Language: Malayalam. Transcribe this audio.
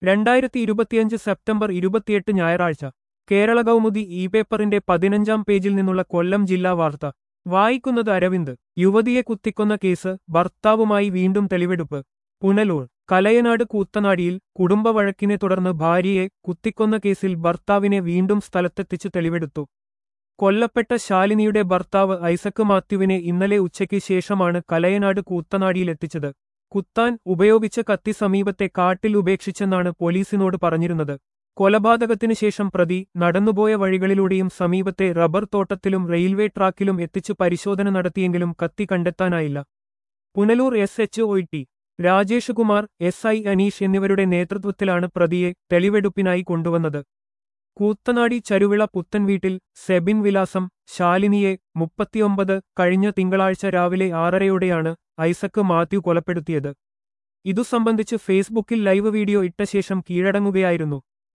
രണ്ടായിരത്തി ഇരുപത്തിയഞ്ച് സെപ്റ്റംബർ ഇരുപത്തിയെട്ട് ഞായറാഴ്ച കേരള കൗമുദി ഇ പേപ്പറിന്റെ പതിനഞ്ചാം പേജിൽ നിന്നുള്ള കൊല്ലം ജില്ലാ വാർത്ത വായിക്കുന്നത് അരവിന്ദ് യുവതിയെ കുത്തിക്കൊന്ന കേസ് ഭർത്താവുമായി വീണ്ടും തെളിവെടുപ്പ് പുനലൂർ കലയനാട് കൂത്തനാടിയിൽ കുടുംബവഴക്കിനെ തുടർന്ന് ഭാര്യയെ കുത്തിക്കൊന്ന കേസിൽ ഭർത്താവിനെ വീണ്ടും സ്ഥലത്തെത്തിച്ച് തെളിവെടുത്തു കൊല്ലപ്പെട്ട ശാലിനിയുടെ ഭർത്താവ് ഐസക് മാത്യുവിനെ ഇന്നലെ ഉച്ചയ്ക്ക് ശേഷമാണ് കലയനാട് കൂത്തനാടിയിലെത്തിച്ചത് കുത്താൻ ഉപയോഗിച്ച കത്തി സമീപത്തെ കാട്ടിൽ ഉപേക്ഷിച്ചെന്നാണ് പോലീസിനോട് പറഞ്ഞിരുന്നത് കൊലപാതകത്തിനു ശേഷം പ്രതി നടന്നുപോയ വഴികളിലൂടെയും സമീപത്തെ റബ്ബർ തോട്ടത്തിലും റെയിൽവേ ട്രാക്കിലും എത്തിച്ചു പരിശോധന നടത്തിയെങ്കിലും കത്തി കണ്ടെത്താനായില്ല Punalur S H O T Rajesh Kumar S I Anish എന്നിവരുടെ നേതൃത്വത്തിലാണ് പ്രതിയെ തെളിവെടുപ്പിനായി കൊണ്ടുവന്നത് കൂത്തനാടി ചരുവിള പുത്തൻ വീട്ടിൽ സെബിൻ വിലാസം ശാലിനിയെ മുപ്പത്തിയൊമ്പത് കഴിഞ്ഞ തിങ്കളാഴ്ച രാവിലെ ആറരയോടെയാണ് ഐസക് മാത്യു കൊലപ്പെടുത്തിയത് ഇതു സംബന്ധിച്ച് ഫേസ്ബുക്കിൽ ലൈവ് വീഡിയോ ഇട്ട ശേഷം കീഴടങ്ങുകയായിരുന്നു